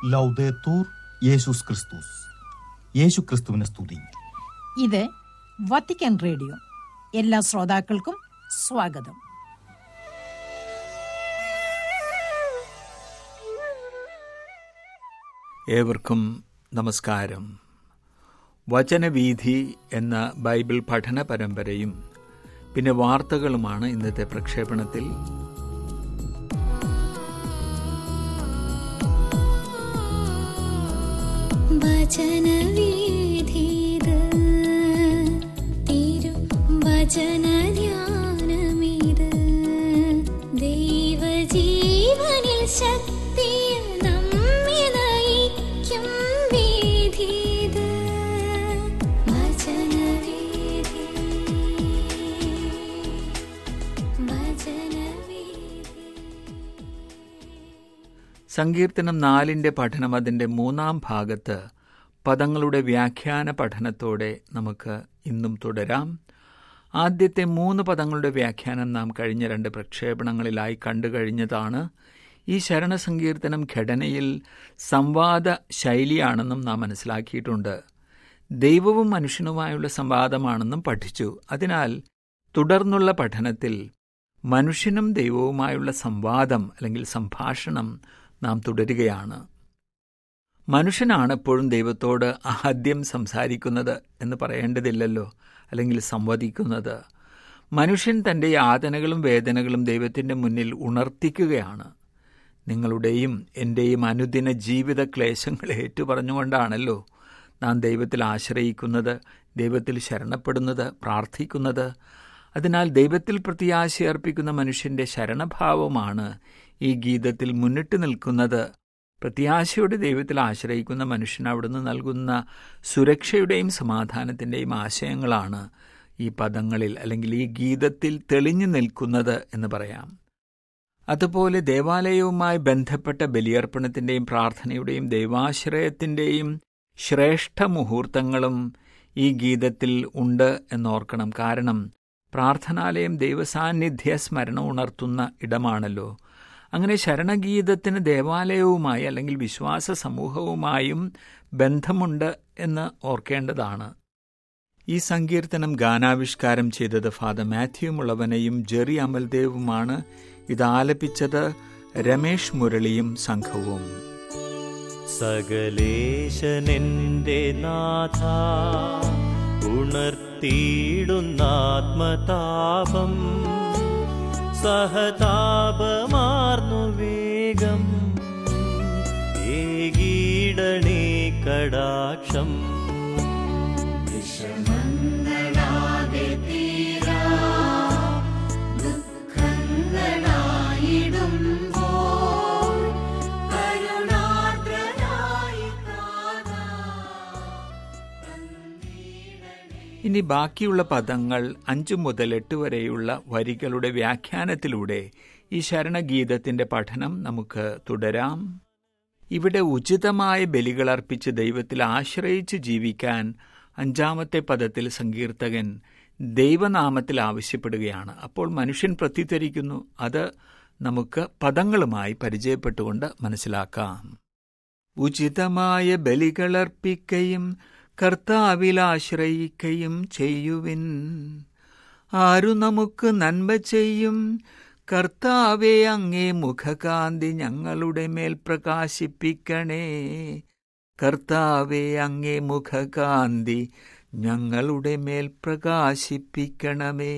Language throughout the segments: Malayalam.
ലൗദേത്തൂർ യേശുസ് ക്രിസ്തുസ് യേശു ക്രിസ്തുവിനെ സ്തുതി ഇത് വത്തിക്കാൻ റേഡിയോ എല്ലാ ശ്രോതാക്കൾക്കും സ്വാഗതം ഏവർക്കും നമസ്കാരം വചനവീഥി എന്ന ബൈബിൾ പഠന പരമ്പരയും പിന്നെ വാർത്തകളുമാണ് ഇന്നത്തെ പ്രക്ഷേപണത്തിൽ വചനവീഥിത് തിരു വചനധ്യാനമിത് ദൈവജീവനിൽ ശക്തിയ നമ്മെ നയിക്കും വീഥിത് വചനവീഥി വചനവീഥി സങ്കീർത്തനം നാലിന്റെ പഠനം അതിന്റെ മൂന്നാം ഭാഗത്ത് പദങ്ങളുടെ വ്യാഖ്യാന പഠനത്തോടെ നമുക്ക് ഇന്നും തുടരാം ആദ്യത്തെ മൂന്ന് പദങ്ങളുടെ വ്യാഖ്യാനം നാം കഴിഞ്ഞ രണ്ട് പ്രക്ഷേപണങ്ങളിലായി കണ്ടു കഴിഞ്ഞതാണ് ഈ ശരണസങ്കീർത്തനം ഘടനയിൽ സംവാദ ശൈലിയാണെന്നും നാം മനസ്സിലാക്കിയിട്ടുണ്ട് ദൈവവും മനുഷ്യനുമായുള്ള സംവാദമാണെന്നും പഠിച്ചു അതിനാൽ തുടർന്നുള്ള പഠനത്തിൽ മനുഷ്യനും ദൈവവുമായുള്ള സംവാദം അല്ലെങ്കിൽ സംഭാഷണം നാം തുടരുകയാണ് മനുഷ്യനാണ് എപ്പോഴും ദൈവത്തോട് ആദ്യം സംസാരിക്കുന്നത് എന്ന് പറയേണ്ടതില്ലല്ലോ അല്ലെങ്കിൽ സംവദിക്കുന്നത് മനുഷ്യൻ തൻ്റെ യാതനകളും വേദനകളും ദൈവത്തിൻ്റെ മുന്നിൽ ഉണർത്തിക്കുകയാണ് നിങ്ങളുടെയും എൻ്റെയും അനുദിന ജീവിത ക്ലേശങ്ങളെ ഏറ്റുപറഞ്ഞുകൊണ്ടാണല്ലോ നാം ദൈവത്തിൽ ആശ്രയിക്കുന്നത് ദൈവത്തിൽ ശരണപ്പെടുന്നത് പ്രാർത്ഥിക്കുന്നത് അതിനാൽ ദൈവത്തിൽ പ്രത്യാശയർപ്പിക്കുന്ന മനുഷ്യന്റെ ശരണഭാവമാണ് ഈ ഗീതത്തിൽ മുന്നിട്ട് നിൽക്കുന്നത് പ്രത്യാശയോടെ ദൈവത്തിൽ ആശ്രയിക്കുന്ന മനുഷ്യൻ അവിടുന്ന് നൽകുന്ന സുരക്ഷയുടെയും സമാധാനത്തിൻ്റെയും ആശയങ്ങളാണ് ഈ പദങ്ങളിൽ അല്ലെങ്കിൽ ഈ ഗീതത്തിൽ തെളിഞ്ഞു നിൽക്കുന്നത് എന്ന് പറയാം അതുപോലെ ദേവാലയവുമായി ബന്ധപ്പെട്ട ബലിയർപ്പണത്തിൻ്റെയും പ്രാർത്ഥനയുടെയും ദൈവാശ്രയത്തിൻ്റെയും ശ്രേഷ്ഠ മുഹൂർത്തങ്ങളും ഈ ഗീതത്തിൽ ഉണ്ട് എന്നോർക്കണം കാരണം പ്രാർത്ഥനാലയം ദൈവസാന്നിധ്യ സ്മരണ ഉണർത്തുന്ന ഇടമാണല്ലോ അങ്ങനെ ശരണഗീതത്തിന് ദേവാലയവുമായി അല്ലെങ്കിൽ വിശ്വാസ സമൂഹവുമായും ബന്ധമുണ്ട് എന്ന് ഓർക്കേണ്ടതാണ് ഈ സങ്കീർത്തനം ഗാനാവിഷ്കാരം ചെയ്തത് ഫാദർ മാത്യു മുളവനയും ജെറി അമൽദേവുമാണ് ഇത് ആലപിച്ചത് രമേഷ് മുരളിയും സംഘവും സകലേശനെന്റെ നാഥ ഉണർത്തിയിടുന്നാത്മതാപം സഹതാപമാർന്നു വേഗം ഏകീടണേ കടാക്ഷം ഇനി ബാക്കിയുള്ള പദങ്ങൾ അഞ്ചു മുതൽ എട്ട് വരെയുള്ള വരികളുടെ വ്യാഖ്യാനത്തിലൂടെ ഈ ശരണഗീതത്തിന്റെ പഠനം നമുക്ക് തുടരാം ഇവിടെ ഉചിതമായ ബലികളർപ്പിച്ച് ദൈവത്തിൽ ആശ്രയിച്ച് ജീവിക്കാൻ അഞ്ചാമത്തെ പദത്തിൽ സങ്കീർത്തകൻ ദൈവനാമത്തിൽ ആവശ്യപ്പെടുകയാണ് അപ്പോൾ മനുഷ്യൻ പ്രത്യുത്തരിക്കുന്നു അത് നമുക്ക് പദങ്ങളുമായി പരിചയപ്പെട്ടുകൊണ്ട് മനസ്സിലാക്കാം ഉചിതമായ ബലികളർപ്പിക്കയും കർത്താവിൽ ആശ്രയിക്കയും ചെയ്യുവിൻ ആരു നമുക്ക് നന്മ ചെയ്യും കർത്താവെ അങ്ങേ മുഖകാന്തി ഞങ്ങളുടെ മേൽ പ്രകാശിപ്പിക്കണേ കർത്താവെ അങ്ങേ മുഖകാന്തി ഞങ്ങളുടെ മേൽ പ്രകാശിപ്പിക്കണമേ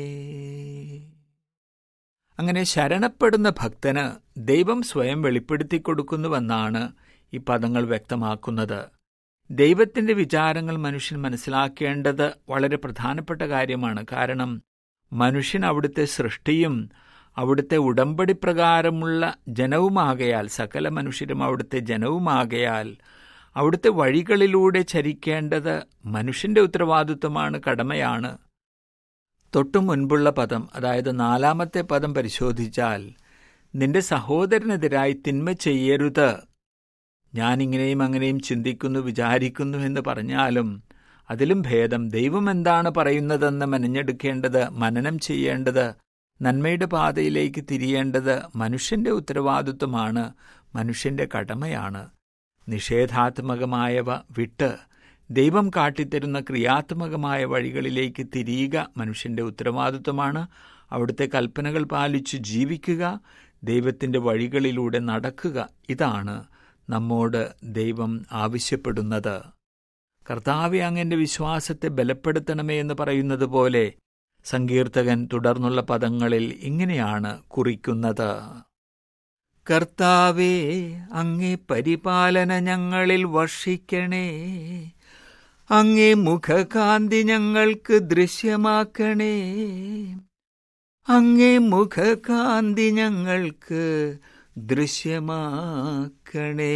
അങ്ങനെ ശരണപ്പെടുന്ന ഭക്തന് ദൈവം സ്വയം വെളിപ്പെടുത്തി കൊടുക്കുന്നുവെന്നാണ് ഈ പദങ്ങൾ വ്യക്തമാക്കുന്നത് ദൈവത്തിന്റെ വിചാരങ്ങൾ മനുഷ്യൻ മനസ്സിലാക്കേണ്ടത് വളരെ പ്രധാനപ്പെട്ട കാര്യമാണ് കാരണം മനുഷ്യൻ അവിടുത്തെ സൃഷ്ടിയും അവിടുത്തെ ഉടമ്പടി പ്രകാരമുള്ള ജനവുമാകയാൽ സകല മനുഷ്യരും അവിടുത്തെ ജനവുമാകയാൽ അവിടുത്തെ വഴികളിലൂടെ ചരിക്കേണ്ടത് മനുഷ്യന്റെ ഉത്തരവാദിത്വമാണ് കടമയാണ് തൊട്ടു മുൻപുള്ള പദം അതായത് നാലാമത്തെ പദം പരിശോധിച്ചാൽ നിന്റെ സഹോദരനെതിരായി തിന്മ ചെയ്യരുത് ഞാനിങ്ങനെയും അങ്ങനെയും ചിന്തിക്കുന്നു വിചാരിക്കുന്നു എന്ന് പറഞ്ഞാലും അതിലും ഭേദം ദൈവം എന്താണ് പറയുന്നതെന്ന് മെനഞ്ഞെടുക്കേണ്ടത് മനനം ചെയ്യേണ്ടത് നന്മയുടെ പാതയിലേക്ക് തിരിയേണ്ടത് മനുഷ്യന്റെ ഉത്തരവാദിത്വമാണ് മനുഷ്യന്റെ കടമയാണ് നിഷേധാത്മകമായവ വിട്ട് ദൈവം കാട്ടിത്തരുന്ന ക്രിയാത്മകമായ വഴികളിലേക്ക് തിരിയുക മനുഷ്യന്റെ ഉത്തരവാദിത്വമാണ് അവിടുത്തെ കൽപ്പനകൾ പാലിച്ചു ജീവിക്കുക ദൈവത്തിന്റെ വഴികളിലൂടെ നടക്കുക ഇതാണ് നമ്മോട് ദൈവം ആവശ്യപ്പെടുന്നത് കർത്താവെ അങ്ങന്റെ വിശ്വാസത്തെ ബലപ്പെടുത്തണമേ എന്ന് പറയുന്നത് പോലെ സങ്കീർത്തകൻ തുടർന്നുള്ള പദങ്ങളിൽ ഇങ്ങനെയാണ് കുറിക്കുന്നത് കർത്താവേ അങ്ങേ പരിപാലന ഞങ്ങളിൽ വർഷിക്കണേ അങ്ങേ മുഖകാന്തി ഞങ്ങൾക്ക് ദൃശ്യമാക്കണേ അങ്ങേ മുഖകാന്തി ഞങ്ങൾക്ക് ദൃശ്യമാക്കണേ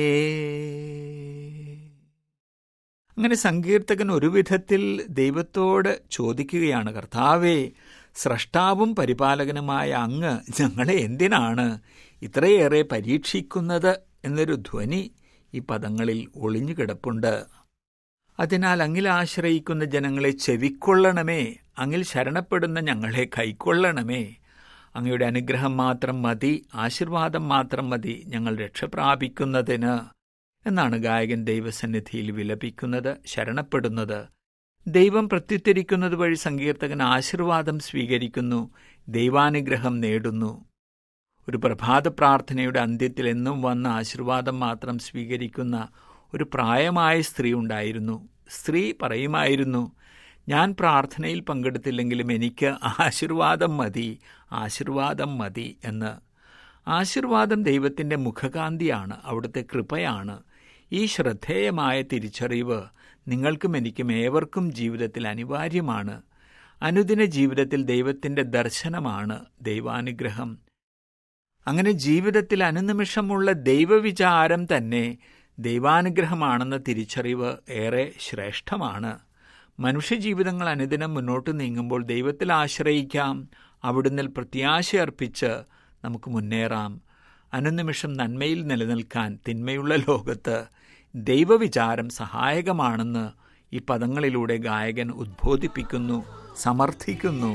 അങ്ങനെ സങ്കീർത്തകൻ ഒരു വിധത്തിൽ ദൈവത്തോട് ചോദിക്കുകയാണ് കർത്താവേ സ്രഷ്ടാവും പരിപാലകനുമായ അങ്ങ് ഞങ്ങളെ എന്തിനാണ് ഇത്രയേറെ പരീക്ഷിക്കുന്നത് എന്നൊരു ധ്വനി ഈ പദങ്ങളിൽ ഒളിഞ്ഞു കിടപ്പുണ്ട് അതിനാൽ അങ്ങിൽ ആശ്രയിക്കുന്ന ജനങ്ങളെ ചെവിക്കൊള്ളണമേ അങ്ങിൽ ശരണപ്പെടുന്ന ഞങ്ങളെ കൈക്കൊള്ളണമേ അങ്ങയുടെ അനുഗ്രഹം മാത്രം മതി ആശീർവാദം മാത്രം മതി ഞങ്ങൾ രക്ഷപ്രാപിക്കുന്നതിന് എന്നാണ് ഗായകൻ ദൈവസന്നിധിയിൽ വിലപിക്കുന്നത് ശരണപ്പെടുന്നത് ദൈവം പ്രത്യുത്തരിക്കുന്നത് വഴി സങ്കീർത്തകൻ ആശീർവാദം സ്വീകരിക്കുന്നു ദൈവാനുഗ്രഹം നേടുന്നു ഒരു പ്രഭാത പ്രാർത്ഥനയുടെ അന്ത്യത്തിൽ എന്നും വന്ന ആശീർവാദം മാത്രം സ്വീകരിക്കുന്ന ഒരു പ്രായമായ സ്ത്രീ ഉണ്ടായിരുന്നു സ്ത്രീ പറയുമായിരുന്നു ഞാൻ പ്രാർത്ഥനയിൽ പങ്കെടുത്തില്ലെങ്കിലും എനിക്ക് ആശീർവാദം മതി ആശീർവാദം മതി എന്ന് ആശീർവാദം ദൈവത്തിൻ്റെ മുഖകാന്തിയാണ് അവിടുത്തെ കൃപയാണ് ഈ ശ്രദ്ധേയമായ തിരിച്ചറിവ് നിങ്ങൾക്കും എനിക്കും ഏവർക്കും ജീവിതത്തിൽ അനിവാര്യമാണ് അനുദിന ജീവിതത്തിൽ ദൈവത്തിൻ്റെ ദർശനമാണ് ദൈവാനുഗ്രഹം അങ്ങനെ ജീവിതത്തിൽ അനുനിമിഷമുള്ള ദൈവവിചാരം തന്നെ ദൈവാനുഗ്രഹമാണെന്ന തിരിച്ചറിവ് ഏറെ ശ്രേഷ്ഠമാണ് മനുഷ്യജീവിതങ്ങൾ അനുദിനം മുന്നോട്ട് നീങ്ങുമ്പോൾ ദൈവത്തിൽ ആശ്രയിക്കാം അവിടുന്ന് പ്രത്യാശയർപ്പിച്ച് നമുക്ക് മുന്നേറാം അനുനിമിഷം നന്മയിൽ നിലനിൽക്കാൻ തിന്മയുള്ള ലോകത്ത് ദൈവവിചാരം സഹായകമാണെന്ന് ഈ പദങ്ങളിലൂടെ ഗായകൻ ഉദ്ബോധിപ്പിക്കുന്നു സമർത്ഥിക്കുന്നു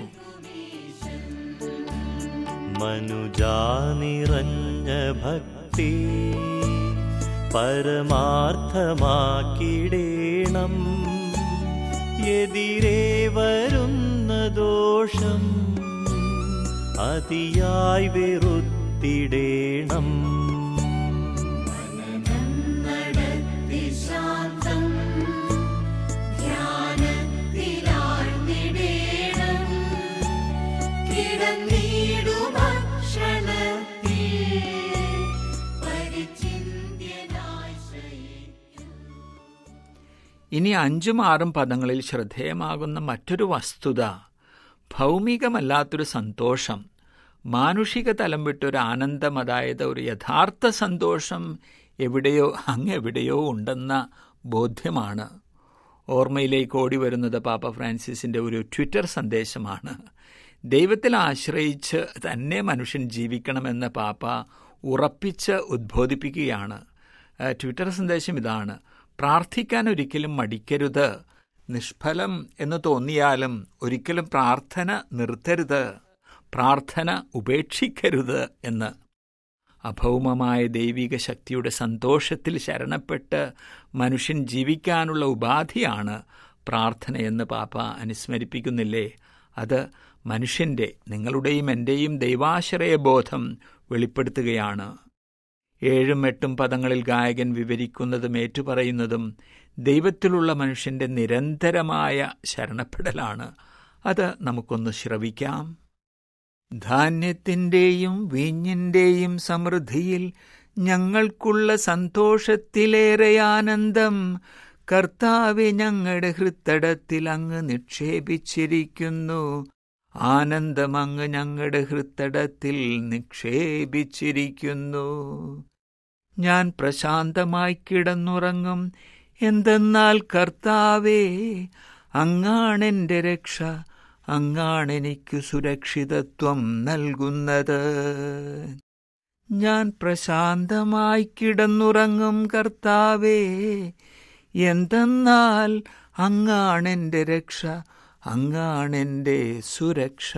മനുജാ നിറഞ്ഞ ഭക്തി പരമാർത്ഥമാക്കിടേണം എതിരെ വരുന്ന ദോഷം അതിയായി വെറുത്തിടേണം ഇനി അഞ്ചും ആറും പദങ്ങളിൽ ശ്രദ്ധേയമാകുന്ന മറ്റൊരു വസ്തുത ഭൗമികമല്ലാത്തൊരു സന്തോഷം മാനുഷിക തലം വിട്ടൊരു ആനന്ദം അതായത് ഒരു യഥാർത്ഥ സന്തോഷം എവിടെയോ അങ്ങെവിടെയോ ഉണ്ടെന്ന ബോധ്യമാണ് ഓർമ്മയിലേക്ക് ഓടി വരുന്നത് പാപ്പ ഫ്രാൻസിസിന്റെ ഒരു ട്വിറ്റർ സന്ദേശമാണ് ദൈവത്തിൽ ആശ്രയിച്ച് തന്നെ മനുഷ്യൻ ജീവിക്കണമെന്ന് പാപ്പ ഉറപ്പിച്ച് ഉദ്ബോധിപ്പിക്കുകയാണ് ട്വിറ്റർ സന്ദേശം ഇതാണ് പ്രാർത്ഥിക്കാൻ ഒരിക്കലും മടിക്കരുത് നിഷ്ഫലം എന്ന് തോന്നിയാലും ഒരിക്കലും പ്രാർത്ഥന നിർത്തരുത് പ്രാർത്ഥന ഉപേക്ഷിക്കരുത് എന്ന് അഭൗമമായ ദൈവിക ശക്തിയുടെ സന്തോഷത്തിൽ ശരണപ്പെട്ട് മനുഷ്യൻ ജീവിക്കാനുള്ള ഉപാധിയാണ് പ്രാർത്ഥനയെന്ന് പാപ്പ അനുസ്മരിപ്പിക്കുന്നില്ലേ അത് മനുഷ്യന്റെ നിങ്ങളുടെയും എൻ്റെയും ദൈവാശ്രയ ബോധം വെളിപ്പെടുത്തുകയാണ് ഏഴും എട്ടും പദങ്ങളിൽ ഗായകൻ വിവരിക്കുന്നതും ഏറ്റുപറയുന്നതും ദൈവത്തിലുള്ള മനുഷ്യന്റെ നിരന്തരമായ ശരണപ്പെടലാണ് അത് നമുക്കൊന്ന് ശ്രവിക്കാം ധാന്യത്തിൻ്റെയും വീഞ്ഞിൻ്റെയും സമൃദ്ധിയിൽ ഞങ്ങൾക്കുള്ള സന്തോഷത്തിലേറെ ആനന്ദം കർത്താവെ ഞങ്ങളുടെ ഹൃത്തടത്തിൽ അങ്ങ് നിക്ഷേപിച്ചിരിക്കുന്നു ആനന്ദം അങ്ങ് ഞങ്ങളുടെ ഹൃത്തടത്തിൽ നിക്ഷേപിച്ചിരിക്കുന്നു ഞാൻ പ്രശാന്തമായി കിടന്നുറങ്ങും എന്തെന്നാൽ കർത്താവേ അങ്ങാണെന്റെ രക്ഷ അങ്ങാണെനിക്ക് സുരക്ഷിതത്വം നൽകുന്നത് ഞാൻ പ്രശാന്തമായി കിടന്നുറങ്ങും കർത്താവേ എന്തെന്നാൽ അങ്ങാണെന്റെ രക്ഷ അങ്ങാണെന്റെ സുരക്ഷ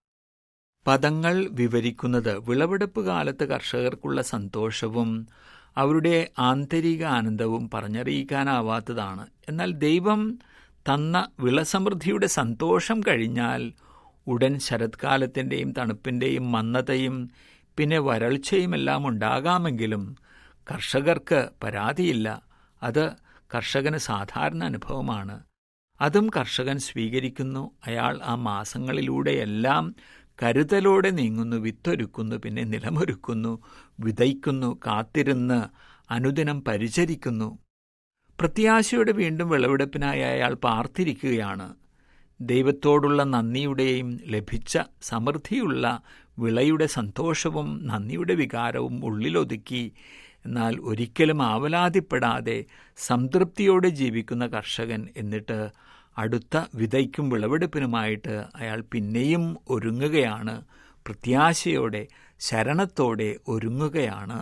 പദങ്ങൾ വിവരിക്കുന്നത് വിളവെടുപ്പ് കാലത്ത് കർഷകർക്കുള്ള സന്തോഷവും അവരുടെ ആന്തരിക ആനന്ദവും പറഞ്ഞറിയിക്കാനാവാത്തതാണ് എന്നാൽ ദൈവം തന്ന വിളസമൃദ്ധിയുടെ സന്തോഷം കഴിഞ്ഞാൽ ഉടൻ ശരത്കാലത്തിൻ്റെയും തണുപ്പിൻ്റെയും മന്ദതയും പിന്നെ വരൾച്ചയുമെല്ലാം ഉണ്ടാകാമെങ്കിലും കർഷകർക്ക് പരാതിയില്ല അത് കർഷകന് സാധാരണ അനുഭവമാണ് അതും കർഷകൻ സ്വീകരിക്കുന്നു അയാൾ ആ മാസങ്ങളിലൂടെയെല്ലാം കരുതലോടെ നീങ്ങുന്നു വിത്തൊരുക്കുന്നു പിന്നെ നിലമൊരുക്കുന്നു വിതയ്ക്കുന്നു കാത്തിരുന്ന് അനുദിനം പരിചരിക്കുന്നു പ്രത്യാശയുടെ വീണ്ടും വിളവെടുപ്പിനായി അയാൾ പാർത്തിരിക്കുകയാണ് ദൈവത്തോടുള്ള നന്ദിയുടെയും ലഭിച്ച സമൃദ്ധിയുള്ള വിളയുടെ സന്തോഷവും നന്ദിയുടെ വികാരവും ഉള്ളിലൊതുക്കി എന്നാൽ ഒരിക്കലും ആവലാതിപ്പെടാതെ സംതൃപ്തിയോടെ ജീവിക്കുന്ന കർഷകൻ എന്നിട്ട് അടുത്ത വിതയ്ക്കും വിളവെടുപ്പിനുമായിട്ട് അയാൾ പിന്നെയും ഒരുങ്ങുകയാണ് പ്രത്യാശയോടെ ശരണത്തോടെ ഒരുങ്ങുകയാണ്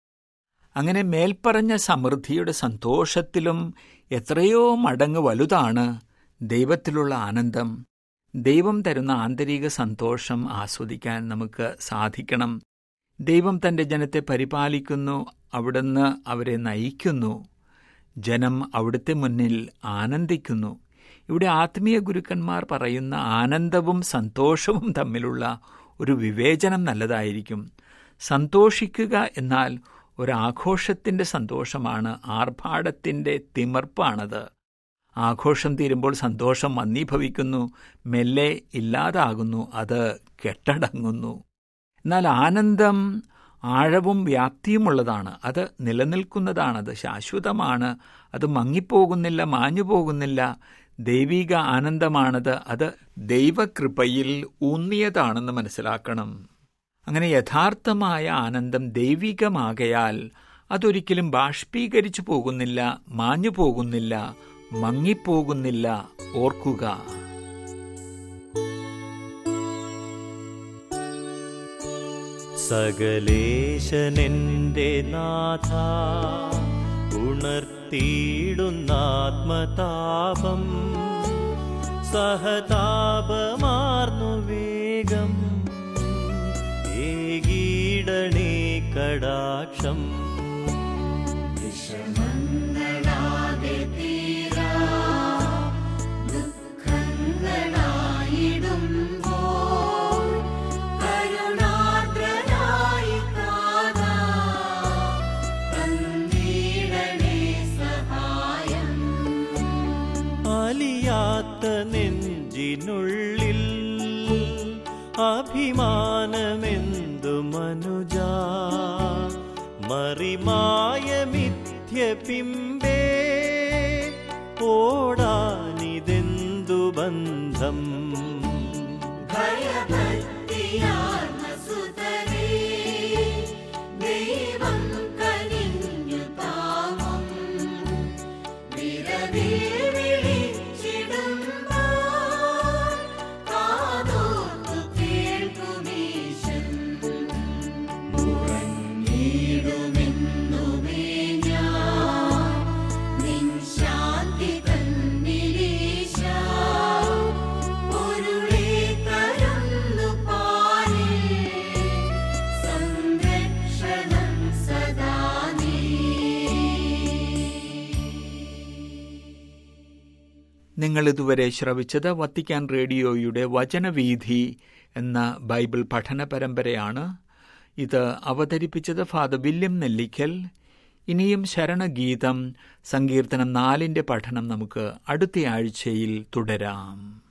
അങ്ങനെ മേൽപ്പറഞ്ഞ സമൃദ്ധിയുടെ സന്തോഷത്തിലും എത്രയോ മടങ്ങ് വലുതാണ് ദൈവത്തിലുള്ള ആനന്ദം ദൈവം തരുന്ന ആന്തരിക സന്തോഷം ആസ്വദിക്കാൻ നമുക്ക് സാധിക്കണം ദൈവം തൻ്റെ ജനത്തെ പരിപാലിക്കുന്നു അവിടുന്ന് അവരെ നയിക്കുന്നു ജനം അവിടുത്തെ മുന്നിൽ ആനന്ദിക്കുന്നു ഇവിടെ ആത്മീയ ഗുരുക്കന്മാർ പറയുന്ന ആനന്ദവും സന്തോഷവും തമ്മിലുള്ള ഒരു വിവേചനം നല്ലതായിരിക്കും സന്തോഷിക്കുക എന്നാൽ ഒരാഘോഷത്തിൻ്റെ സന്തോഷമാണ് ആർഭാടത്തിൻ്റെ തിമർപ്പാണത് ആഘോഷം തീരുമ്പോൾ സന്തോഷം മന്ദീഭവിക്കുന്നു മെല്ലെ ഇല്ലാതാകുന്നു അത് കെട്ടടങ്ങുന്നു എന്നാൽ ആനന്ദം ആഴവും വ്യാപ്തിയുമുള്ളതാണ് അത് നിലനിൽക്കുന്നതാണത് ശാശ്വതമാണ് അത് മങ്ങിപ്പോകുന്നില്ല മാഞ്ഞു പോകുന്നില്ല ദൈവിക ആനന്ദമാണത് അത് ദൈവകൃപയിൽ ഊന്നിയതാണെന്ന് മനസ്സിലാക്കണം അങ്ങനെ യഥാർത്ഥമായ ആനന്ദം ദൈവികമാകയാൽ അതൊരിക്കലും ബാഷ്പീകരിച്ചു പോകുന്നില്ല മാഞ്ഞു പോകുന്നില്ല മങ്ങിപ്പോകുന്നില്ല ഓർക്കുക സകലേശനെന്റെ നാഥ ഉണർത്തിയിടുന്നാത്മതാപം സഹതാപമാർന്നു വേഗം ഏകീടണേ കടാക്ഷം അലിയാത്ത നെഞ്ചിനുള്ളിൽ അഭിമാനമെന്തു മനുജ മറിമായ മിഥ്യപിമ്പേ ഓടാനിതെന്തു ബന്ധം നിങ്ങൾ ഇതുവരെ ശ്രവിച്ചത് വത്തിക്കാൻ റേഡിയോയുടെ വചനവീഥി എന്ന ബൈബിൾ പഠന പരമ്പരയാണ് ഇത് അവതരിപ്പിച്ചത് ഫാദർ വില്യം നെല്ലിക്കൽ ഇനിയും ശരണഗീതം സങ്കീർത്തനം നാലിന്റെ പഠനം നമുക്ക് അടുത്ത ആഴ്ചയിൽ തുടരാം